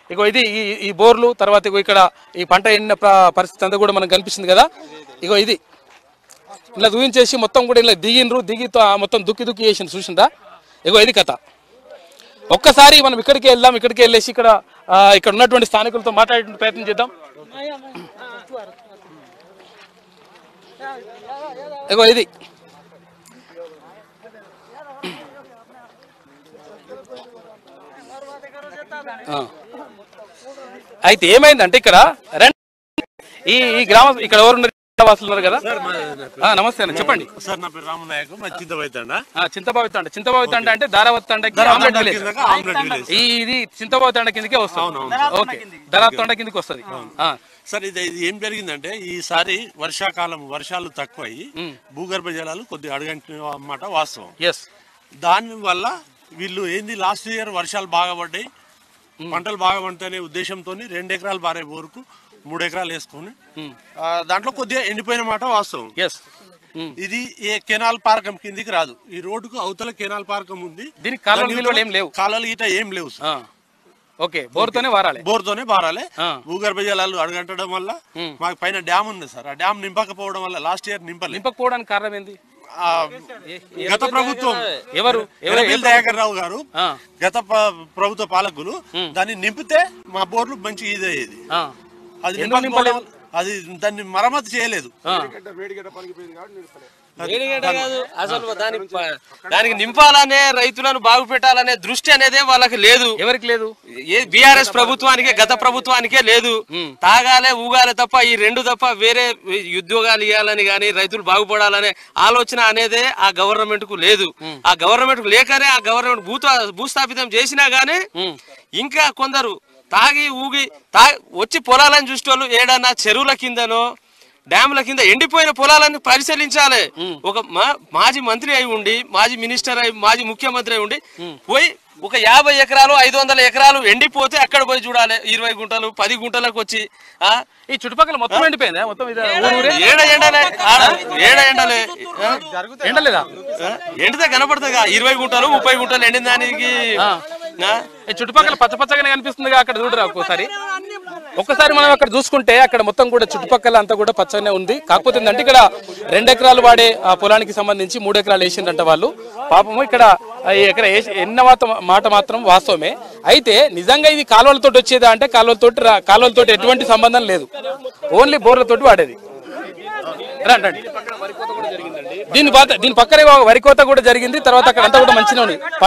ఇగో ఇది ఈ ఈ బోర్లు తర్వాత ఇగో ఇక్కడ ఈ పంట ఎండిన ప్ర- పరిస్థితి అంతా కూడా మనకు కనిపిస్తుంది కదా ఇగో ఇది ఇలా చూపించేసి మొత్తం కూడా ఇలా దిగినరు దిగి తో- మొత్తం దుక్కి దుక్కి చేసింది చూసిందా ఇగో ఇది కథ ఒక్కసారి మనం ఇక్కడికి వెళ్దాం ఇక్కడికి వెళ్ళేసి ఇక్కడ ఆ, ఇక్కడ ఉన్నటువంటి స్థానికులతో మాట్లాడే ప్రయత్నం చేద్దాం ఇగో ఇది ఆ. అయితే ఏమైందంటే ఇక్కడ రెండు ఈ ఈ గ్రామ ఇక్కడ ఎవరున్నారు వాసులు ఉన్నారు కదా ఆ, నమస్తే అన్న చెప్పండి సార్ నా పేరు రామనాయకు మా చింతబైతండ ఆ, చింతబావి తండ చింతబావి తండ అంటే దారావత్ తండకి ఆమ్లెట్ విలేజ్ ఆమ్లెట్ విలేజ్ ఈ ఇది చింతబావి తండ కిందకే వస్తుంది ఓకే దరావత్ తండ కిందకి వస్తుంది ఆ, సార్ ఇది ఇది ఏం జరిగిందంటే ఈసారి వర్షాకాలం వర్షాలు తక్కువయ్యి భూగర్భ జలాలు కొద్దిగా అడుగంటిన అన్నమాట వాస్తవం ఎస్ దాని వల్ల వీళ్ళు ఏంది లాస్ట్ ఇయర్ వర్షాలు బాగా పడ్డాయి పంటలు బాగా పండుతాయనే ఉద్దేశంతో రెండు ఎకరాలు బారే వరకు మూడు ఎకరాలు వేసుకొని ఆ, దాంట్లో కొద్దిగా ఎండిపోయిన మాట వాస్తవం ఎస్ ఇది ఏ కెనాల్ పార్కం కిందికి రాదు ఈ రోడ్డుకు అవతల కెనాల్ పార్కం ఉంది దీనికి కాలువలు దాని గిలువలు యువతల ఏం లేవు. కాలువలు గీట ఏం లేవు సార్. ఆ, ఓకే బోర్తోనే వారాలి బోర్తోనే బారాలే ఆ. భూగర్భ జలాలు అడగంటడం వల్ల మాకు పైన డ్యామ్ ఉంది సార్ ఆ డ్యామ్ నింపకపోవడం వల్ల లాస్ట్ ఇయర్ నింపలేదు నింపకపోవడానికి కారణం ఏంది ఆ, గత ప్రభుత్వం ఎవరు ఎవరు ఎర్రబెల్లి దయాకర్ రావు గారు ఆ, గత ప్ర- ప్రభుత్వ పాలకులు దాన్ని నింపితే మా బోర్లు మంచి ఇదయ్యేది ఆ, అది ఎందుకు నింపకపోవడం వల్ల- అది దాన్ని మరమ్మతు చేయలేదు ఆ. వేడిగడ్డ కాదు అసలు దాని ప- దానికి నింపాలనే రైతులను బాగు పెట్టాలనే దృష్టి అనేది వాళ్ళకి లేదు ఎవరికి లేదు ఏ బీఆర్ఎస్ ప్రభుత్వానికే గత ప్రభుత్వానికే లేదు తాగాలే ఊగాలే తప్ప ఈ రెండు తప్ప వేరే ఉద్యోగాలు ఇవ్వాలని గాని రైతులు బాగుపడాలనే ఆలోచన అనేదే ఆ గవర్నమెంట్ కు లేదు ఆ గవర్నమెంట్ కు లేకనే ఆ గవర్నమెంట్ భూత భూస్థాపితం చేసినా గానీ ఇంకా కొందరు తాగి ఊగి తా వచ్చి పొలాలను చూసేటోళ్ళు ఏడన్నా చెరువుల కిందనో డ్యాముల కింద ఎండిపోయిన పొలాలను పరిశీలించాలి ఒక మా- మాజీ మంత్రి అయి ఉండి మాజీ మినిస్టర్ అయి మాజీ ముఖ్యమంత్రి అయి ఉండి పోయి ఒక యాభై ఎకరాలు ఐదు వందల ఎకరాలు ఎండిపోతే అక్కడ పోయి చూడాలి ఇరవై గుంటలు పది గుంటలకు వచ్చి ఆ ఈ చుట్టుపక్కల మొత్తం ఎండిపోయిందా మొత్తం ఇది ఊరు ఊరే ఏడ ఎండలే ఆడ ఏడ ఎండలే ఆ? ఎండలేదా ఆ? ఎండితే కనపడుతుందిగా ఇరవై గుంటలు ముప్పై గుంటలు ఎండిన దానికి ఆ? ఈ చుట్టుపక్కల పచ్చ పచ్చగానే కనిపిస్తుంది అక్కడ చూడరా ఒక్కోసారి ఒక్కసారి మనం అక్కడ చూసుకుంటే అక్కడ మొత్తం కూడా చుట్టుపక్కల అంతా కూడా పచ్చగానే ఉంది కాకపోతే ఏంటంటే ఇక్కడ రెండు ఎకరాలు వాడే ఆ పొలానికి సంబంధించి మూడు ఎకరాలు వేసిందంట వాళ్ళు పాపము ఇక్కడ ఆ, ఈ ఎకర వేసి ఎన్న మాట మాట మాత్రం వాస్తవమే అయితే నిజంగా ఇది కాలువలతో వచ్చేదా అంటే కాలువలతోటి రా- కాలువలతోటి ఎటువంటి సంబంధం లేదు ఓన్లీ బోర్లతోటి వాడేది రండి, రండి. దీని పాత దీని పక్కనే వరి కోత కూడా జరిగింది తర్వాత అక్కడ అంతా కూడా మంచిగా ఉంది